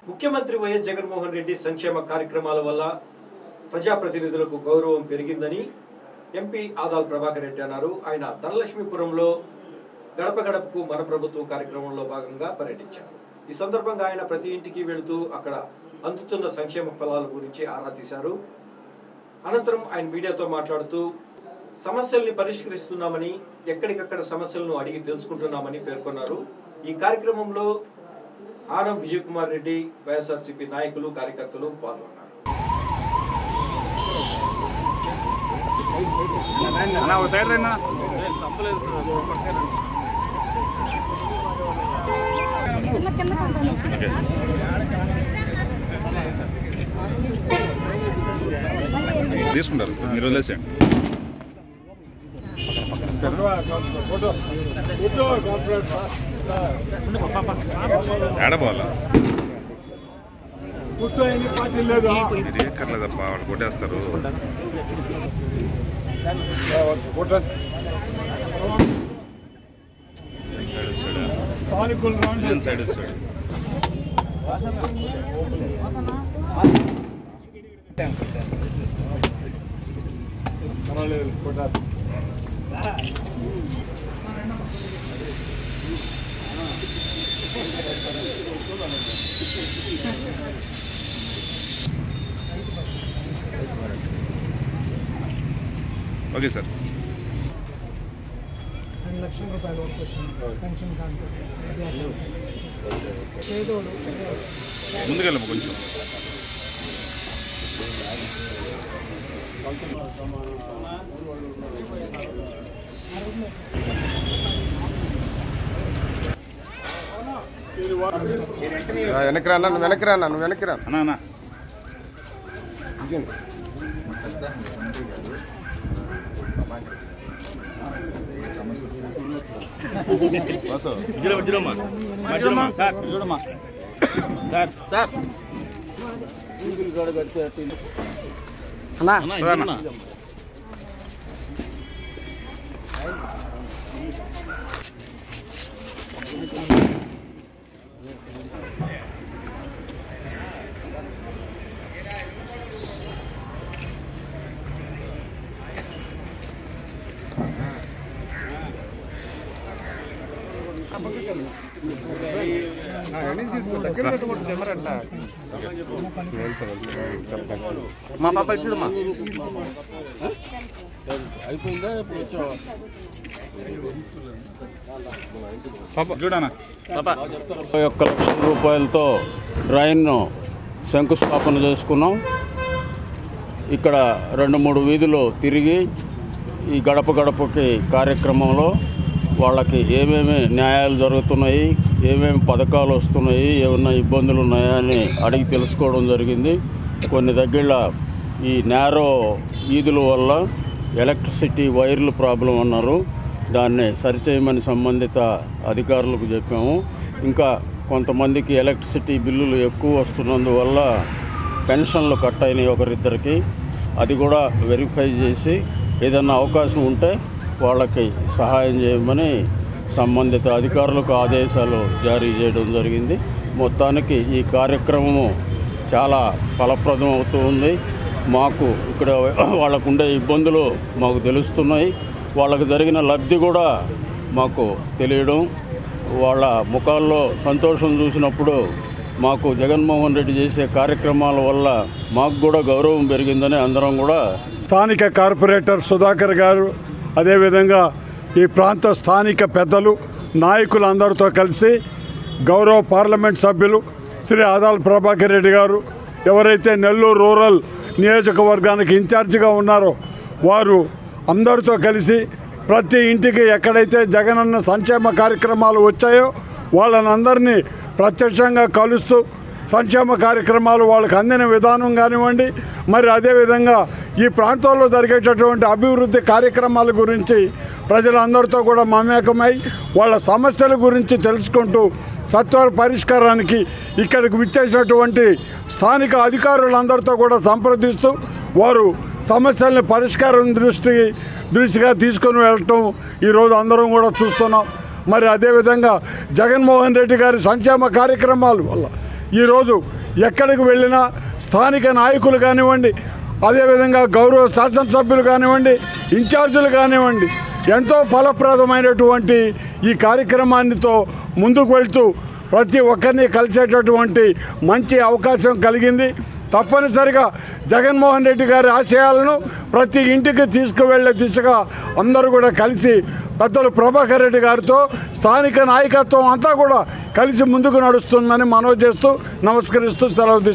ముఖ్యమంత్రి వైఎస్ జగన్మోహన్ రెడ్డి సంక్షేమ కార్యక్రమాల వల్ల ప్రజాప్రతినిధులకు గౌరవం పెరిగిందని ఎంపీ ఆదాల్ ప్రభాకర్ రెడ్డి అన్నారు ఆయన ధనలక్ష్మీపురంలో గడప గడపకు మన ప్రభుత్వం కార్యక్రమంలో భాగంగా పర్యటించారు ఈ సందర్భంగా ఆయన ప్రతి ఇంటికి వెళుతూ అక్కడ అందుతున్న సంక్షేమ ఫలాల గురించి ఆరా తీశారు అనంతరం ఆయన మీడియాతో మాట్లాడుతూ సమస్యల్ని పరిష్కరిస్తున్నామని ఎక్కడికక్కడ సమస్యలను అడిగి తెలుసుకుంటున్నామని పేర్కొన్నారు ఈ కార్యక్రమంలో ఆనం విజయ్ కుమార్ రెడ్డి వైఎస్ఆర్సీపీ నాయకులు కార్యకర్తలు పాల్గొన్నారు అన్న ఒక సైడ్ రండి తీసుకుంటారు మీరు వదిలేసేయండి ఏడపోవాలా మీరు ఏ కర్లేదప్పా వాళ్ళు కొట్టేస్తారు side side side side okay sir రెండు లక్షల రూపాయల వరకు వచ్చింది పెన్షన్ దాంట్లో పేదోడు ముందుకెళ్ళము కొంచెం వెనక్కి రా నువ్వు వెనక్కి రా నువ్వు వెనక్కి రా అన్నా అన్నా రానా మా పాప ఇచ్చుడమ్మా పాప చూడనా ఇరవై ఒక్క లక్షల రూపాయలతో రైన్ను శంకుస్థాపన చేసుకున్నాం ఇక్కడ రెండు మూడు వీధులు తిరిగి ఈ గడప గడపకి కార్యక్రమంలో వాళ్ళకి ఏమేమి న్యాయాలు జరుగుతున్నాయి ఏమేమి పథకాలు వస్తున్నాయి ఏమన్నా ఇబ్బందులు ఉన్నాయా అని అడిగి తెలుసుకోవడం జరిగింది కొన్ని దగ్గర ఈ నేరో ఈదుల వల్ల ఎలక్ట్రిసిటీ వైర్లు ప్రాబ్లం అన్నారు దాన్ని సరిచేయమని సంబంధిత అధికారులకు చెప్పాము ఇంకా కొంతమందికి ఎలక్ట్రిసిటీ బిల్లులు ఎక్కువ వస్తున్నందువల్ల పెన్షన్లు కట్ అయినాయి ఒకరిద్దరికి అది కూడా వెరిఫై చేసి ఏదన్నా అవకాశం ఉంటే వాళ్ళకి సహాయం చేయమని సంబంధిత అధికారులకు ఆదేశాలు జారీ చేయడం జరిగింది మొత్తానికి ఈ కార్యక్రమము చాలా ఫలప్రదం అవుతూ ఉంది మాకు ఇక్కడ వాళ్ళకు ఉండే ఇబ్బందులు మాకు తెలుస్తున్నాయి వాళ్ళకు జరిగిన లబ్ధి కూడా మాకు తెలియడం వాళ్ళ ముఖాల్లో సంతోషం చూసినప్పుడు మాకు జగన్మోహన్ రెడ్డి చేసే కార్యక్రమాల వల్ల మాకు కూడా గౌరవం పెరిగిందని అందరం కూడా స్థానిక కార్పొరేటర్ సుధాకర్ గారు అదేవిధంగా ఈ ప్రాంత స్థానిక పెద్దలు నాయకులు అందరితో కలిసి గౌరవ పార్లమెంట్ సభ్యులు శ్రీ ఆదాల్ ప్రభాకర్ రెడ్డి గారు ఎవరైతే నెల్లూరు రూరల్ నియోజకవర్గానికి ఇన్ఛార్జిగా ఉన్నారో వారు అందరితో కలిసి ప్రతి ఇంటికి ఎక్కడైతే జగనన్న సంక్షేమ కార్యక్రమాలు వచ్చాయో వాళ్ళని అందరినీ ప్రత్యక్షంగా కలుస్తూ సంక్షేమ కార్యక్రమాలు వాళ్ళకి అందిన విధానం కానివ్వండి మరి అదేవిధంగా ఈ ప్రాంతంలో జరిగేటటువంటి అభివృద్ధి కార్యక్రమాల గురించి ప్రజలందరితో కూడా మమేకమై వాళ్ళ సమస్యల గురించి తెలుసుకుంటూ సత్వర పరిష్కారానికి ఇక్కడికి విచ్చేసినటువంటి స్థానిక అధికారులందరితో కూడా సంప్రదిస్తూ వారు సమస్యల్ని పరిష్కారం దృష్టి దృష్టిగా తీసుకొని వెళ్ళటం ఈరోజు అందరం కూడా చూస్తున్నాం మరి అదేవిధంగా జగన్మోహన్ రెడ్డి గారి సంక్షేమ కార్యక్రమాల వల్ల ఈరోజు ఎక్కడికి వెళ్ళినా స్థానిక నాయకులు కానివ్వండి అదేవిధంగా గౌరవ శాసనసభ్యులు కానివ్వండి ఇన్ఛార్జీలు కానివ్వండి ఎంతో ఫలప్రదమైనటువంటి ఈ కార్యక్రమాన్నితో ముందుకు వెళ్తూ ప్రతి ఒక్కరిని కలిసేటటువంటి మంచి అవకాశం కలిగింది తప్పనిసరిగా జగన్మోహన్ రెడ్డి గారి ఆశయాలను ప్రతి ఇంటికి తీసుకువెళ్ళే దిశగా అందరూ కూడా కలిసి పెద్దలు ప్రభాకర్ రెడ్డి గారితో స్థానిక నాయకత్వం అంతా కూడా కలిసి ముందుకు నడుస్తుందని మనవి చేస్తూ నమస్కరిస్తూ సెలవు తీసుకుంటున్నాను.